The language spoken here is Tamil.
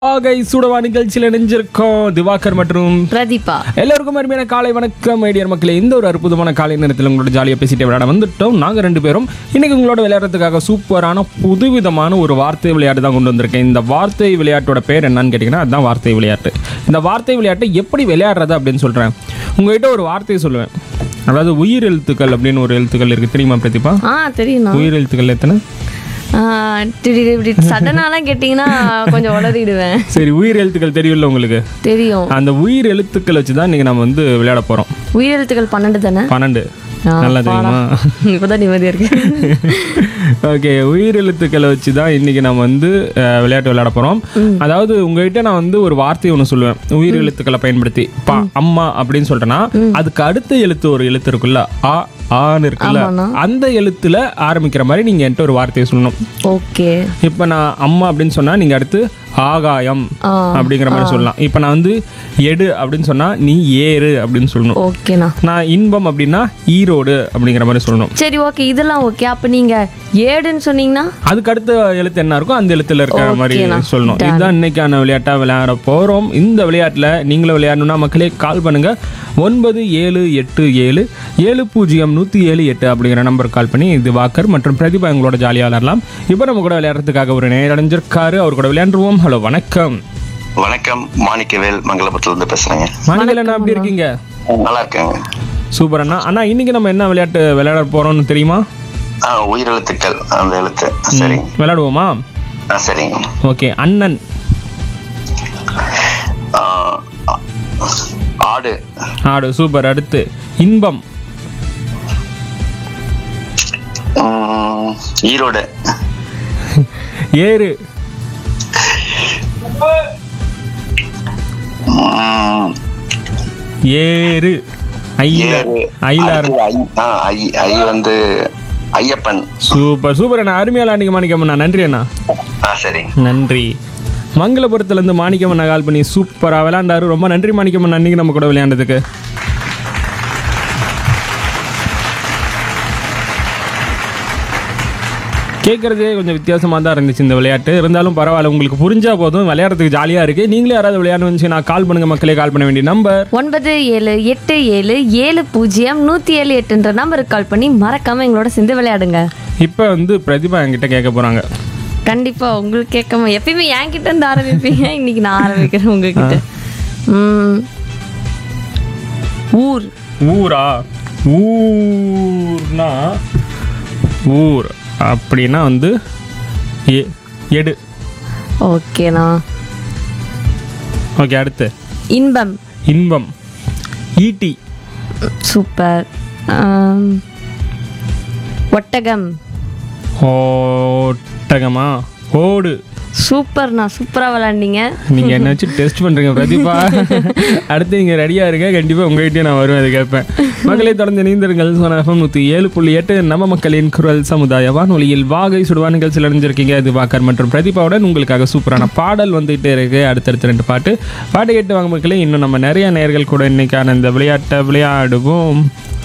ஆகை சுடவா நிகழ்ச்சியில் இணைஞ்சிருக்கோம் திவாகர் மற்றும் பிரதீபா எல்லாருக்கும் அருமையான காலை வணக்கம் ஐடியர் மக்களே இந்த ஒரு அற்புதமான காலை நேரத்தில் உங்களோட ஜாலியாக பேசிட்டு விளையாட வந்துட்டோம் நாங்கள் ரெண்டு பேரும் இன்னைக்கு உங்களோட விளையாடுறதுக்காக சூப்பரான புதுவிதமான ஒரு வார்த்தை விளையாட்டு தான் கொண்டு வந்திருக்கேன் இந்த வார்த்தை விளையாட்டோட பேர் என்னன்னு கேட்டிங்கன்னா அதுதான் வார்த்தை விளையாட்டு இந்த வார்த்தை விளையாட்டை எப்படி விளையாடுறது அப்படின்னு சொல்கிறேன் உங்ககிட்ட ஒரு வார்த்தையை சொல்லுவேன் அதாவது உயிர் எழுத்துக்கள் அப்படின்னு ஒரு எழுத்துக்கள் இருக்குது தெரியுமா பிரதீபா ஆ தெரியும்ண்ணா உயிர் எழுத்துக்கள் எத்தனை ஆ, திடீர் இப்படி சடனாலாம் கேட்டிங்கன்னா கொஞ்சம் உளறிடுவேன் சரி உயிர் எழுத்துக்கள் தெரியும்ல உங்களுக்கு தெரியும் அந்த உயிர் எழுத்துக்கள் வச்சு தான் இன்னைக்கு நம்ம வந்து விளையாட போகிறோம் உயிரெழுத்துக்கள் பன்னெண்டு தானே பன்னெண்டு ஆ, நல்லா தெரியுமா இப்போதான் நிம்மதியா இருக்கு ஓகே உயிர் எழுத்துக்களை வச்சு தான் இன்னைக்கு நம்ம வந்து அஹ், விளையாட்டு விளையாட போகிறோம் அதாவது உங்ககிட்ட நான் வந்து ஒரு வார்த்தை ஒன்று சொல்லுவேன் உயிர் எழுத்துக்களை பயன்படுத்தி பா அம்மா அப்படின்னு சொல்லிட்டேன்னா அதுக்கு அடுத்த எழுத்து ஒரு எழுத்து இருக்குல்ல ஆ ஆன்னு இருக்குல்ல ஆமாண்ணா. அந்த எழுத்துல ஆரம்பிக்கிற மாதிரி நீங்க என்கிட்ட ஒரு வார்த்தையை சொல்லணும் ஓகே இப்போ நான் அம்மா அப்படின்னு சொன்னா நீங்க அடுத்து ஆகாயம் ஆ அப்படிங்கிற மாதிரி சொல்லலாம் இப்போ நான் வந்து எடு அப்படின்னு சொன்னா நீ ஏறு அப்படின்னு சொல்லணும் ஓகேண்ணா நான் இன்பம் அப்படின்னா ஈரோடு அப்படிங்கிற மாதிரி சொல்லணும் சரி ஓகே இதெல்லாம் ஓகே அப்போ நீங்க ஏடுன்னு சொன்னீங்கன்னா அதுக்கு அடுத்த எழுத்து என்ன இருக்கோ அந்த எழுத்துல இருக்கிற மாதிரி ஓகேண்ணா. சொல்லணும் இதுதான் இன்னைக்கான விளையாட்டா விளையாட போறோம் இந்த விளையாட்டுல நீங்களும் விளையாடணும்னா மக்களே கால் பண்ணுங்க ஒன்பது ஏழு எட்டு ஏழு ஏழு பூஜ்ஜியம் நூற்றி ஏழு எட்டு அப்படிங்கிற நம்பர் கால் பண்ணி இது வாக்கர் மற்றும் பிரதிபா எங்களோட ஜாலியாக விளையாடலாம் இப்போ நம்ம கூட விளையாடுறதுக்காக ஒரு நேரடைஞ்சிருக்காரு அவர் கூட விளையாண்டுருவோம் ஹலோ வணக்கம் வணக்கம் மாணிக்கவேல் மங்களபுரத்துல இருந்து பேசுறேங்க மாநில அண்ணா எப்படி இருக்கீங்க நல்லா இருக்கேங்க சூப்பர் அண்ணா அண்ணா இன்னைக்கு நம்ம என்ன விளையாட்டு விளையாட போறோம்னு தெரியுமா ஆ உயிரெழுத்துக்கள் அந்த எழுத்து சரிங்க விளையாடுவோமா ஆ சரிங்க ஓகே அண்ணன் ஆ, ஆ- ஆடு ஆடு சூப்பர் அடுத்து இன்பம் ம், ஈரோடு ஏறு ம், ஏறு ஐல ஏறு. ஐலார் அடுத்து ஐ- ஆ, ஐ- ஐ வந்து ஐயப்பன் சூப்பர் சூப்பர் அண்ணா அருமையா அன்னைக்கு மாணிக்கம் அண்ணா நன்றி அண்ணா ஆ சரிங்க நன்றி மங்களபுரத்துலேருந்து மாணிக்கம் அண்ணா கால் பண்ணி சூப்பராக விளையாண்டாரு ரொம்ப நன்றி மாணிக்கம் அண்ணா அன்னைக்கு நம்ம கூட விளையாண்டதுக்கு கேட்குறதே கொஞ்சம் வித்தியாசமாக தான் இருந்துச்சு இந்த விளையாட்டு இருந்தாலும் பரவாயில்ல உங்களுக்கு புரிஞ்சா போதும் விளையாடுறதுக்கு ஜாலியாக இருக்குது நீங்களே யாராவது விளையாடணும்னு நான் கால் பண்ணுங்க மக்களே கால் பண்ண வேண்டிய நம்பர் ஒன்பது ஏழு எட்டு ஏழு ஏழு பூஜ்ஜியம் நூற்றி ஏழு எட்டுன்ற நம்பருக்கு கால் பண்ணி மறக்காம எங்களோட சேர்ந்து விளையாடுங்க இப்போ வந்து பிரதிபா என்கிட்ட கேட்க போகிறாங்க கண்டிப்பா உங்களுக்கு கேட்காம எப்பயுமே என்கிட்ட இருந்து ஆரம்பிப்பீங்க இன்னைக்கு நான் ஆரம்பிக்கிறேன் உங்ககிட்ட ம். ஊர் ஊரா ஊர்னா ஊர் அப்படின்னா வந்து எ- எடு ஓகேண்ணா ஓகே அடுத்து இன்பம் இன்பம் ஈட்டி சூப்பர் ஆம். ஒட்டகம் ஓட்டகமா ஓடு சூப்பர்ண்ணா சூப்பரா விளாண்டீங்க நீங்க என்ன வச்சு டெஸ்ட் பண்றீங்க பிரதீபா அடுத்து நீங்க ரெடியா இருங்க கண்டிப்பா உங்ககிட்டயே நான் வருவேன் அதை கேட்பேன் மக்களை தொடர்ந்து இணைந்திருங்கள் சொன்ன நூற்றி ஏழு புள்ளி எட்டு நம்ம மக்களின் குரல் சமுதாய வானொலியில் வாகை சுடுவா நிகழ்ச்சியில் அடைஞ்சிருக்கீங்க இது வாக்கர் மற்றும் பிரதீபாவுடன் உங்களுக்காக சூப்பரான பாடல் வந்துகிட்டே இருக்கு அடுத்தடுத்து ரெண்டு பாட்டு பாட்டு கேட்டு வாங்க மக்களே இன்னும் நம்ம நிறைய நேர்கள் கூட இன்னைக்கான இந்த விளையாட்டை விளையாடுவோம்